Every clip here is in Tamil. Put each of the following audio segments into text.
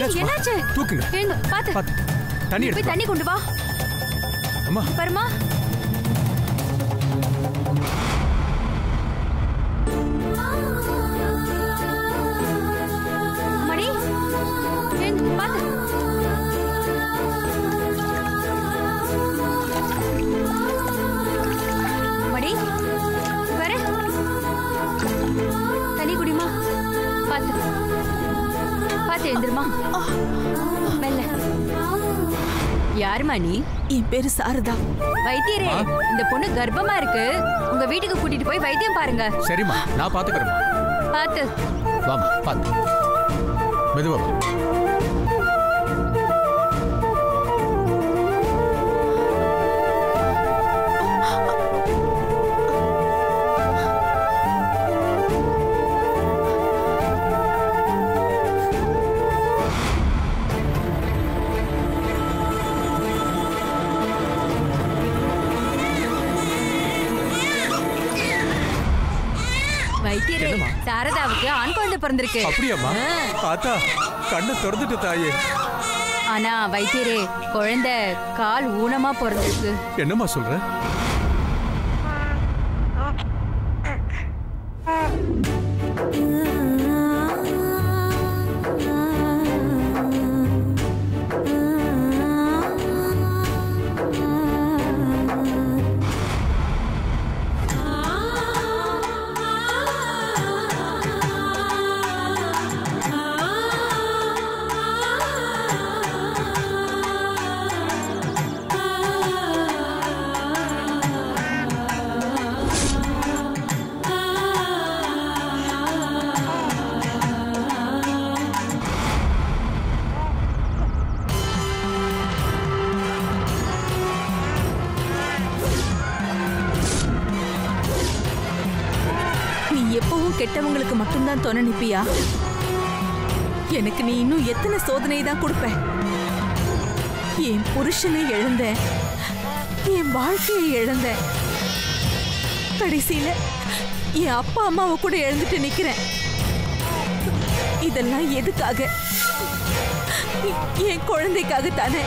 என்னாச்சும்மா? என்னாச்சு தூக்குங்க ஏங்க பாத்து பாத்து தண்ணி போய் எடுத்து தண்ணி கொண்டு வா அம்மா பாருமா மணி ஏங்க பாத்து மணி வர தண்ணி குடிமா பாத்து பாத்து எழுந்திருமா மெல்ல யாருமா நீ என் பேரு சாரதா வைத்தியரே இந்த பொண்ணு கர்ப்பமா இருக்கு உங்க வீட்டுக்கு கூட்டிட்டு போய் வைத்தியம் பாருங்க சரிம்மா நான் பாத்துக்கிறேம்மா பாத்து வாமா பாத்து மெதுவா வா. வைத்தியரே என்னம்மா? சாரதாவுக்கு ஆண் குழந்தை பிறந்திருக்கு அப்படியாம்மா ஆத்தா கண்ணை திறந்துட்டு தாயே ஆனா வைத்தியரே குழந்தை கால் ஊனமா பிறந்திருக்கு என்னம்மா சொல்ற நீ எப்பவும் கெட்டவங்களுக்கு மட்டும்தான் துணை நிப்பியா எனக்கு நீ இன்னும் எத்தனை சோதனை தான் கொடுப்ப என் புருஷனை இழந்தேன் என் வாழ்க்கையை இழந்தேன் கடைசியில என் அப்பா அம்மாவை கூட இழந்துட்டு நிக்கிறேன் இதெல்லாம் எதுக்காக என் குழந்தைக்காக தானே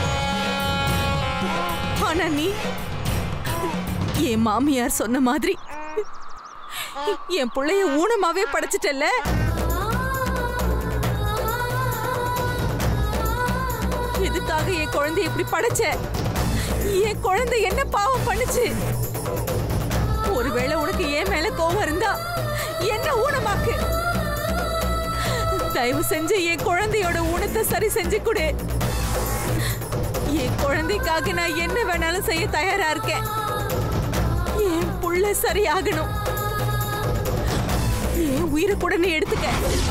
ஆனா நீ என் மாமியார் சொன்ன மாதிரி என் புள்ளைய ஊனமாவே படைச்சிட்டல்ல எதுக்காக என் குழந்தை இப்படி படைச்ச என் குழந்தை என்ன பாவம் பண்ணுச்சு ஒருவேளை உனக்கு என் மேல கோவம் இருந்தா என்ன ஊனமாக்கு தயவு செஞ்சு என் குழந்தையோட ஊனத்தை சரி செஞ்சு கொடு என் குழந்தைக்காக நான் என்ன வேணாலும் செய்ய தயாரா இருக்கேன் என் புள்ள சரியாகணும் என் உயிரை கூட நீ எடுத்துக்க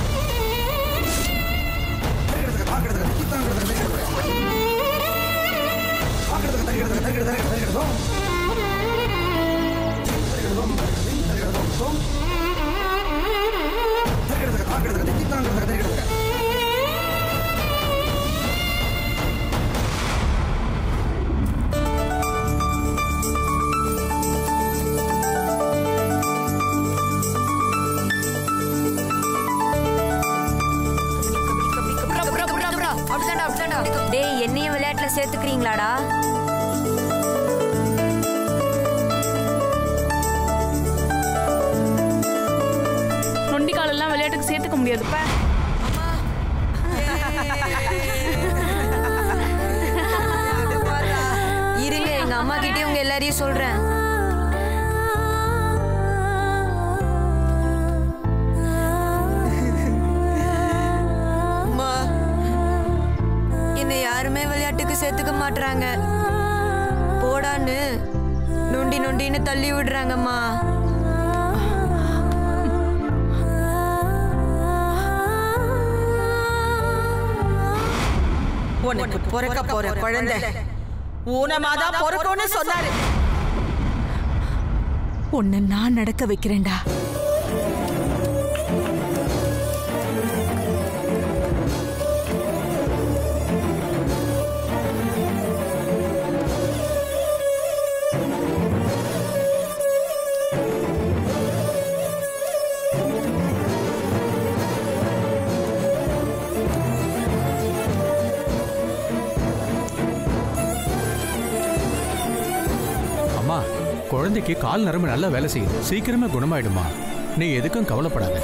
டேய் என்னையும் விளையாட்டுல சேர்த்துக்கிறீங்களாடா நொண்டிக்கால் எல்லாம் விளையாட்டுக்கு சேர்த்துக்க முடியாதுப்பா இருங்க எங்க அம்மா கிட்டே உங்க எல்லாரையும் சொல்றேன் அம்மா என்னை யாருமே விளையாட்டுக்கு சேர்த்துக்க மாட்றாங்க போடான்னு நொண்டி நொண்டின்னு தள்ளி விடுறாங்கம்மா உனக்கு பிறக்க போற குழந்தை ஊனமாதான் பிறக்கும்னு சொன்னாரு உன்னை நான் நடக்க வைக்கிறேன்டா குழந்தைக்கு கால் நரம்பு நல்லா வேலை செய்யுது சீக்கிரமே குணமாயிடுமா நீ எதுக்கும் கவலைப்படாத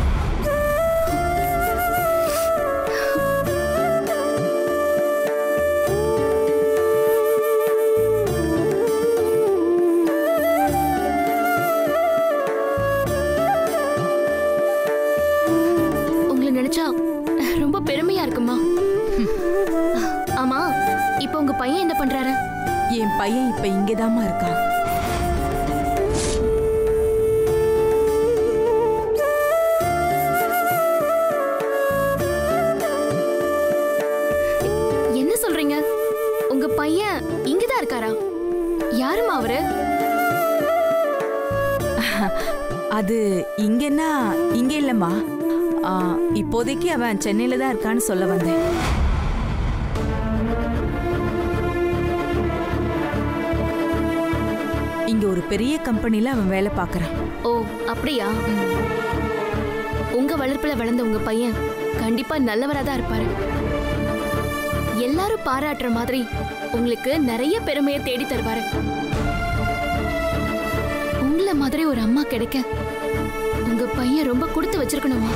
உங்களை நினைச்சா ரொம்ப பெருமையா இருக்குமா ஆமா இப்போ உங்க பையன் என்ன பண்றாரு என் பையன் இப்ப இங்கதாம்மா இருக்கான் என்ன சொல்றீங்க உங்க பையன் இங்கதான் இருக்காரா யாருமா அவரு அது இங்கன்னா இங்க இல்லம்மா ஆ, இப்போதைக்கு அவன் சென்னையில தான் இருக்கான்னு சொல்ல வந்தேன் இங்க ஒரு பெரிய கம்பெனில அவன் வேலை பார்க்கறான் ஓ அப்படியா உங்க வளர்ப்புல வளர்ந்த உங்க பையன் கண்டிப்பா நல்லவரா தான் இருப்பாரு எல்லாரும் பாராட்டுற மாதிரி உங்களுக்கு நிறைய பெருமையை தேடி தருவாரு உங்களை மாதிரி ஒரு அம்மா கிடைக்க உங்க பையன் ரொம்ப கொடுத்து வச்சிருக்கணுமா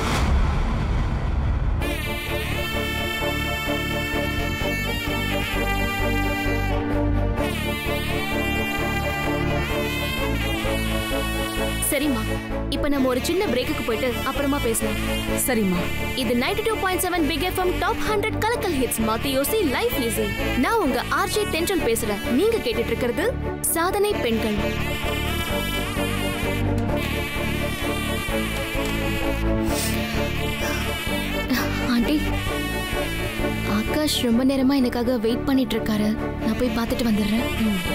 சரிம்மா இப்போ நம்ம ஒரு சின்ன பிரேக்குக்கு போயிட்டு அப்புறமா பேசலாம் சரிம்மா இது 92.7 two point seven big FM top hundred கலக்கல் ஹிட்ஸ் மாத்தி யோசி லைஃப் ஈஸி நான் உங்க ஆர்ஜே தென்றல் பேசுறேன் நீங்க கேட்டுட்டு இருக்கிறது சாதனை பெண்கள் ஆண்டி ஆகாஷ் ரொம்ப நேரமா எனக்காக வெயிட் பண்ணிட்டு இருக்காரு நான் போய் பார்த்துட்டு வந்துடுறேன்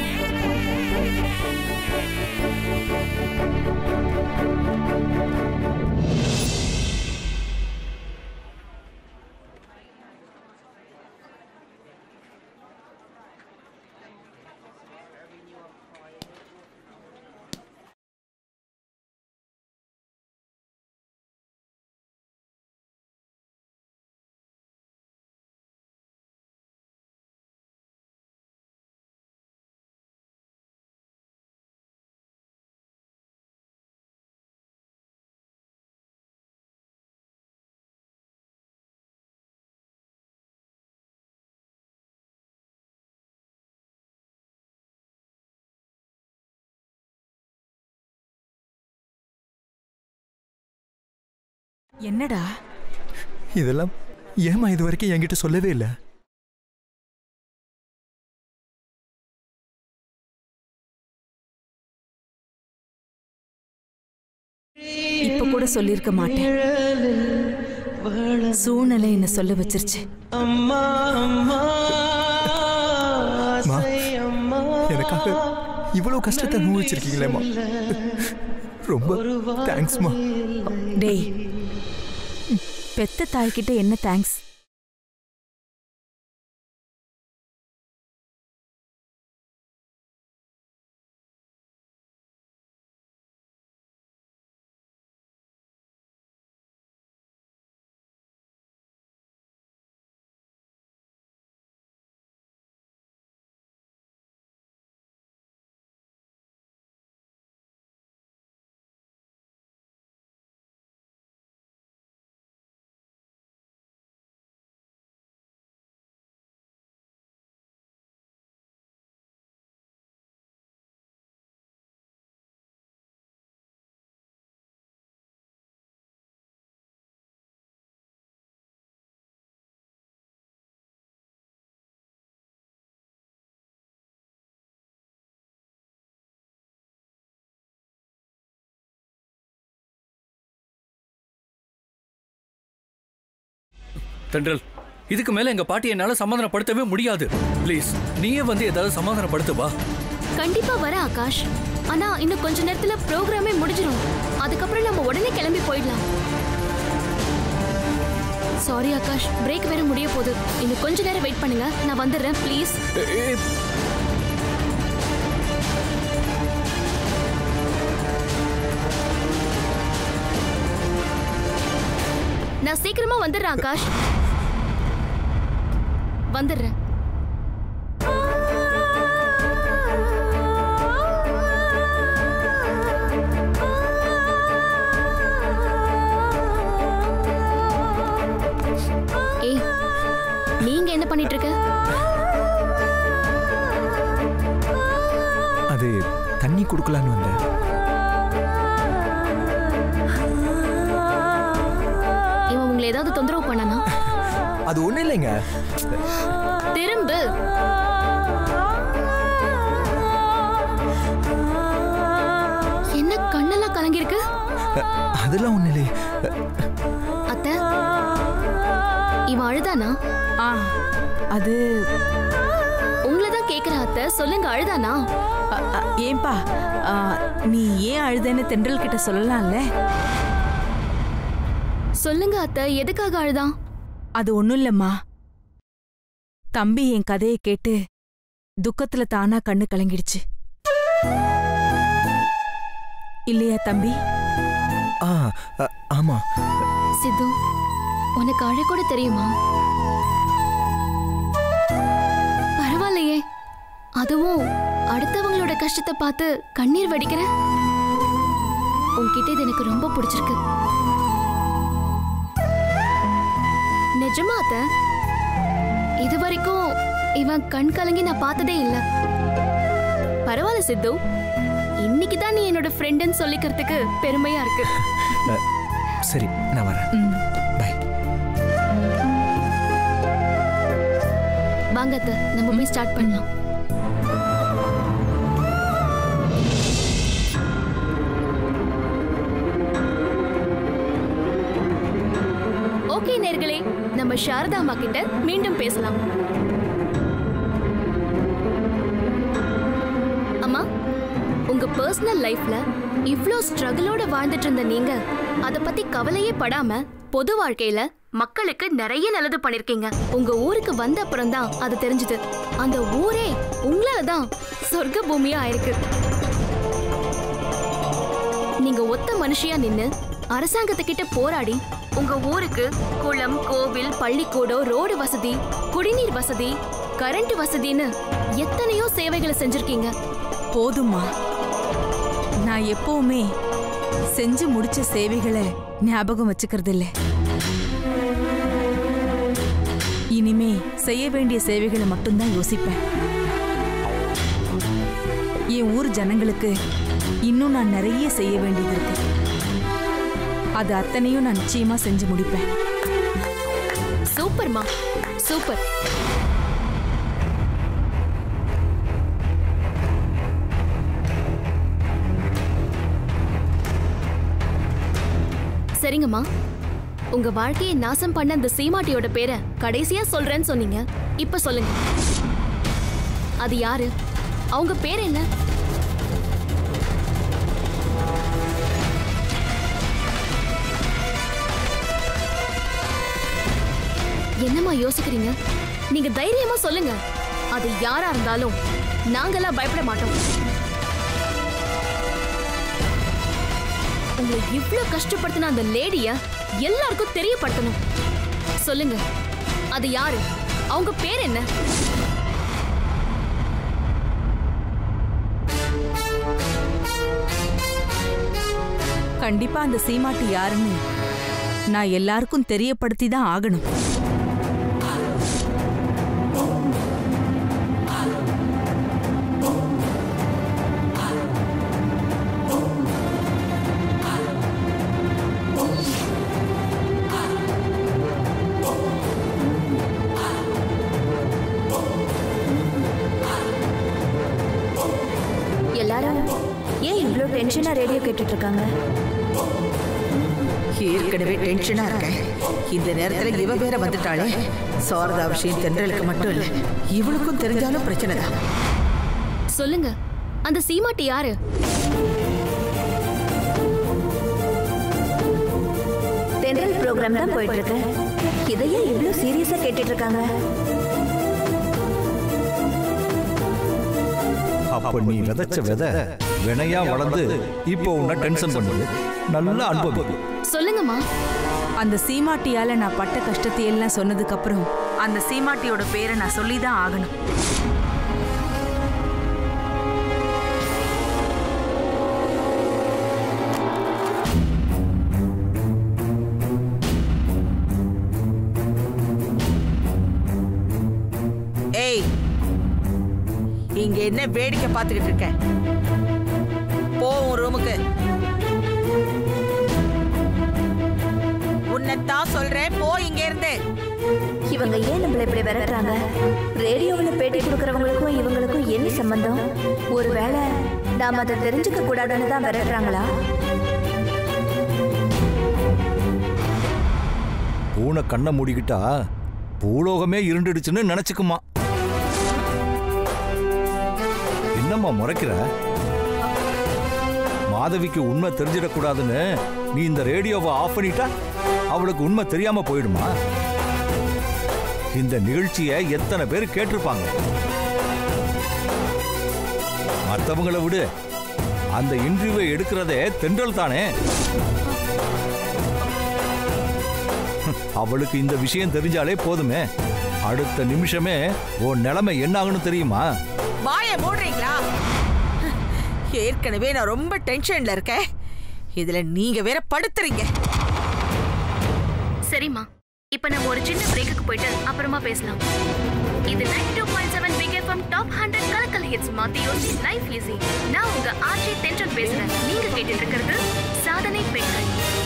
என்னடா இதெல்லாம் ஏமா இது வரைக்கும் என்கிட்ட சொல்லவே இல்லை இப்ப கூட சொல்லியிருக்க மாட்டேன் சூழ்நிலை என்ன சொல்ல வச்சிருச்சு மா எனக்காக இவ்வளவு கஷ்டத்தை அனுபவிச்சிருக்கீங்களேம்மா ரொம்ப தேங்க்ஸ்மா டேய் பெத்த தாய்கிட்ட என்ன தேங்க்ஸ் தென்றல் இதுக்கு மேல எங்க பாட்டி என்னால சமாதானப்படுத்தவே முடியாது ப்ளீஸ் நீயே வந்து ஏதாவது சமாதானப்படுத்து வா கண்டிப்பா வர ஆகாஷ் ஆனா இன்னும் கொஞ்ச நேரத்துல ப்ரோக்ராமே முடிஞ்சிடும் அதுக்கப்புறம் நம்ம உடனே கிளம்பி போயிடலாம் சாரி ஆகாஷ் பிரேக் வேற முடிய போகுது இன்னும் கொஞ்ச நேரம் வெயிட் பண்ணுங்க நான் வந்துடுறேன் ப்ளீஸ் ஏ, ஏ, நான் சீக்கிரமா வந்துடுறேன் ஆகாஷ் வந்துடுறேன் தண்ணி கொடுக்கலான்னு வந்தேன் இவன் உங்களை ஏதாவது தொந்தரவு பண்ணனா அது ஒண்ணும் இல்லைங்க திரும்பு என்ன கண்ணெல்லாம் கலங்கிருக்கு அதெல்லாம் ஒண்ணும் இல்லையே அத்தை இவன் அழுதானா ஆ அது உங்களை தான் கேக்குற அத்தை சொல்லுங்க அழுதானா அ, அ, ஏன்பா ஆ, நீ ஏன் அழுதேன்னு தென்றல் கிட்ட சொல்லலாம்ல சொல்லுங்க அத்தை எதுக்காக அழுதான் அது ஒண்ணும் இல்லம்மா தம்பி என் கதையை கேட்டு துக்கத்துல தானா கண்ணு கலங்கிடுச்சு இல்லையா தம்பி ஆ அ, ஆமா சித்து உனக்கு அழ கூட தெரியுமா பரவாயில்லையே அதுவும் அடுத்தவங்களோட கஷ்டத்தை பார்த்து கண்ணீர் வடிக்கிற உன்கிட்ட இது எனக்கு ரொம்ப பிடிச்சிருக்கு நிஜமா அத்த இது வரைக்கும் இவன் கண் கலங்கி நான் பார்த்ததே இல்ல பரவாயில்ல சித்து இன்னைக்கு தான் நீ என்னோட ஃப்ரெண்டுன்னு சொல்லிக்கிறதுக்கு பெருமையா இருக்கு அ, சரி நான் வரேன் ம் பை வாங்க அத்தை நம்ம போய் ஸ்டார்ட் பண்ணலாம் ஓகே நேர்களே நம்ம சாரதா அம்மா கிட்ட மீண்டும் பேசலாம் அம்மா உங்க பர்சனல் லைஃப்ல இவ்ளோ ஸ்ட்ரகிளோட வாழ்ந்துட்டு இருந்த நீங்க அத பத்தி கவலையே படாம பொது வாழ்க்கையில மக்களுக்கு நிறைய நல்லது பண்ணிருக்கீங்க உங்க ஊருக்கு வந்த அப்புறம் தான் அது தெரிஞ்சது அந்த ஊரே உங்களால தான் சொர்க்க பூமியா ஆயிருக்கு நீங்க ஒத்த மனுஷியா நின்னு அரசாங்கத்துக்கிட்ட போராடி உங்க ஊருக்கு குளம் கோவில் பள்ளிக்கூடம் ரோடு வசதி குடிநீர் வசதி கரண்ட் வசதின்னு எத்தனையோ சேவைகளை செஞ்சிருக்கீங்க போதுமா நான் எப்பவுமே செஞ்சு முடிச்ச சேவைகளை ஞாபகம் வச்சுக்கிறது இல்ல இனிமே செய்ய வேண்டிய சேவைகளை மட்டும்தான் யோசிப்பேன் என் ஊர் ஜனங்களுக்கு இன்னும் நான் நிறைய செய்ய வேண்டியது இருக்கு அது அத்தனையும் நான் நிச்சயமா செஞ்சு முடிப்பேன் சூப்பர்மா சூப்பர் சரிங்கம்மா உங்க வாழ்க்கையை நாசம் பண்ண அந்த சீமாட்டியோட பேரை கடைசியா சொல்றேன்னு சொன்னீங்க இப்ப சொல்லுங்க அது யாரு அவங்க பேர் என்ன என்னம்மா யோசிக்கிறீங்க நீங்க தைரியமா சொல்லுங்க அது யாரா இருந்தாலும் நாங்கெல்லாம் பயப்பட மாட்டோம் உங்களை இவ்ளோ கஷ்டப்படுத்தின அந்த லேடிய எல்லாருக்கும் தெரியப்படுத்தணும் சொல்லுங்க அது யாரு அவங்க பேர் என்ன கண்டிப்பா அந்த சீமாட்டி யாருன்னு நான் எல்லாருக்கும் தெரியப்படுத்தி தான் ஆகணும் எல்லாரும் ஏன் இவ்ளோ டென்ஷனா ரேடியோ கேட்டுட்டு இருக்காங்க ஏற்கனவே டென்ஷனா இருக்கேன் இந்த நேரத்துல இவ வேற வந்துட்டாளே சாரதா விஷயம் தென்றலுக்கு மட்டும் இல்ல இவளுக்கும் தெரிஞ்சாலும் பிரச்சனை தான் சொல்லுங்க அந்த சீமாட்டி யாரு தென்றல் ப்ரோக்ராம் தான் போயிட்டு இருக்கு இதையே இவ்ளோ சீரியஸா கேட்டுட்டு இருக்காங்க அப்ப நீ விதைச்ச விதை வினையா வளர்ந்து இப்போ உன்னை டென்ஷன் பண்ணுது நல்லா அனுபவி சொல்லுங்கம்மா அந்த சீமாட்டியால நான் பட்ட கஷ்டத்தை எல்லாம் சொன்னதுக்கு அப்புறம் அந்த சீமாட்டியோட பேரை நான் சொல்லி தான் ஆகணும் ஏய் இங்க என்ன வேடிக்கை பார்த்துக்கிட்டு இருக்க போ உன் ரூமுக்கு உன்னைத்தான் சொல்றேன் போ இங்க இருந்து இவங்க ஏன் நம்மள இப்படி விரட்டுறாங்க ரேடியோவில் பேட்டி கொடுக்கறவங்களுக்கும் இவங்களுக்கும் என்ன சம்பந்தம் ஒருவேளை நாம அதை தெரிஞ்சுக்க கூடாதுன்னு தான் விரட்டுறாங்களா பூனை கண்ணை மூடிக்கிட்டா பூலோகமே இருண்டுடுச்சுன்னு நினைச்சுக்குமா என்னம்மா முறைக்கிற மாதவிக்கு உண்மை தெரிஞ்சிடக்கூடாதுன்னு நீ இந்த ரேடியோவை ஆஃப் பண்ணிட்டா அவளுக்கு உண்மை தெரியாம போயிடுமா இந்த நிகழ்ச்சியை எத்தனை பேர் கேட்டிருப்பாங்க மற்றவங்கள விடு அந்த இன்டர்வியூவை எடுக்கிறதே தென்றல் தானே அவளுக்கு இந்த விஷயம் தெரிஞ்சாலே போதுமே அடுத்த நிமிஷமே உன் நிலைமை என்ன ஆகுன்னு தெரியுமா வாயை மூடுறீங்களா ஏற்கனவே நான் ரொம்ப டென்ஷன்ல இருக்கேன் இதுல நீங்க வேற படுத்துறீங்க சரிம்மா இப்ப நம்ம ஒரு சின்ன பிரேக்குக்கு போயிட்டு அப்புறமா பேசலாம் இது 92.7 two point seven big FM top hundred கலக்கல் ஹிட்ஸ் மாத்தி யோசி லைஃப் ஈஸி நான் உங்க ஆர்ஜி தென்றல் பேசுறேன் நீங்க கேட்டுட்டு இருக்கிறது சாதனை பெண்கள்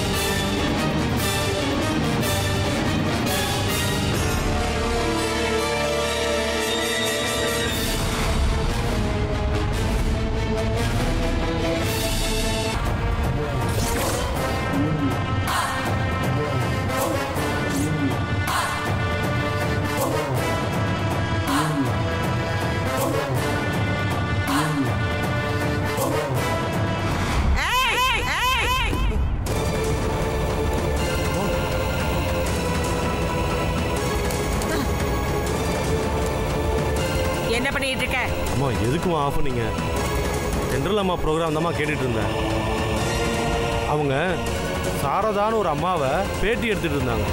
என்ன பண்ணிட்டு இருக்க அம்மா எதுக்குமா ஆஃப் பண்ணீங்க சென்ட்ரல் அம்மா ப்ரோக்ராம் தாம்மா கேட்டுட்டு இருந்தேன் அவங்க சாரதான்னு ஒரு அம்மாவை பேட்டி எடுத்துட்டு இருந்தாங்க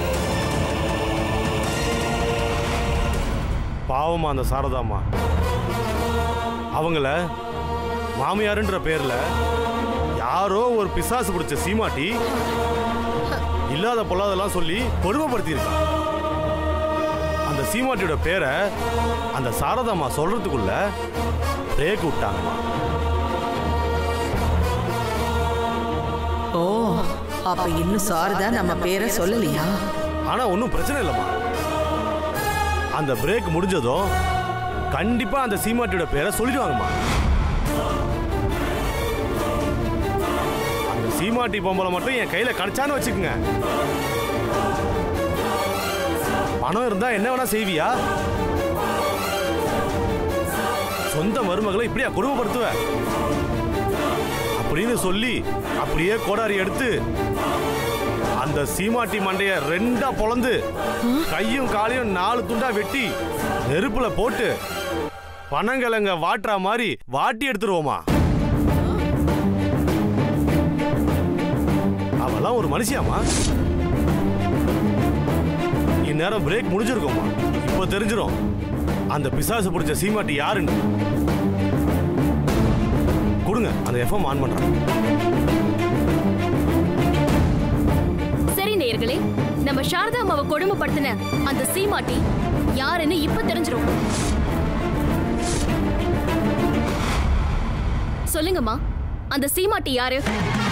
பாவமா அந்த சாரதாம்மா அவங்கள மாமியாருன்ற பேர்ல யாரோ ஒரு பிசாசு பிடிச்ச சீமாட்டி இல்லாத பொல்லாதெல்லாம் சொல்லி கொடுமைப்படுத்தியிருக்கான் அந்த சீமாட்டியோட பேரை அந்த சாரதாம்மா சொல்றதுக்குள்ள பிரேக் விட்டாங்கம்மா ஓ அப்ப இன்னும் சாரதா நம்ம பேரை சொல்லலையா ஆனா ஒன்றும் பிரச்சனை இல்லைம்மா அந்த பிரேக் முடிஞ்சதும் கண்டிப்பா அந்த சீமாட்டியோட பேரை சொல்லிடுவாங்கம்மா அந்த சீமாட்டி பொம்பளை மட்டும் என் கையில கிடைச்சான்னு வச்சுக்கோங்க பணம் இருந்தா என்ன வேணா செய்வியா சொந்த மருமகளை இப்படியா குடும்பப்படுத்துவ அப்படின்னு சொல்லி அப்படியே கோடாரி எடுத்து அந்த சீமாட்டி மண்டைய ரெண்டா பொளந்து கையும் காலையும் நாலு துண்டா வெட்டி நெருப்புல போட்டு பனங்கிழங்க வாட்டுற மாதிரி வாட்டி எடுத்துருவோமா அவெல்லாம் ஒரு மனுஷியாமா இந்நேரம் பிரேக் முடிஞ்சிருக்கோமா இப்போ தெரிஞ்சிரும் அந்த பிசாசு பிடிச்ச சீமாட்டி யாருன்னு கொடுங்க அந்த எஃப்எம் ஆன் பண்றேன் சரி நேயர்களே நம்ம சாரதா அம்மாவை கொடுமைப்படுத்தின அந்த சீமாட்டி யாருன்னு இப்ப தெரிஞ்சிரும் சொல்லுங்கம்மா அந்த சீமாட்டி யாரு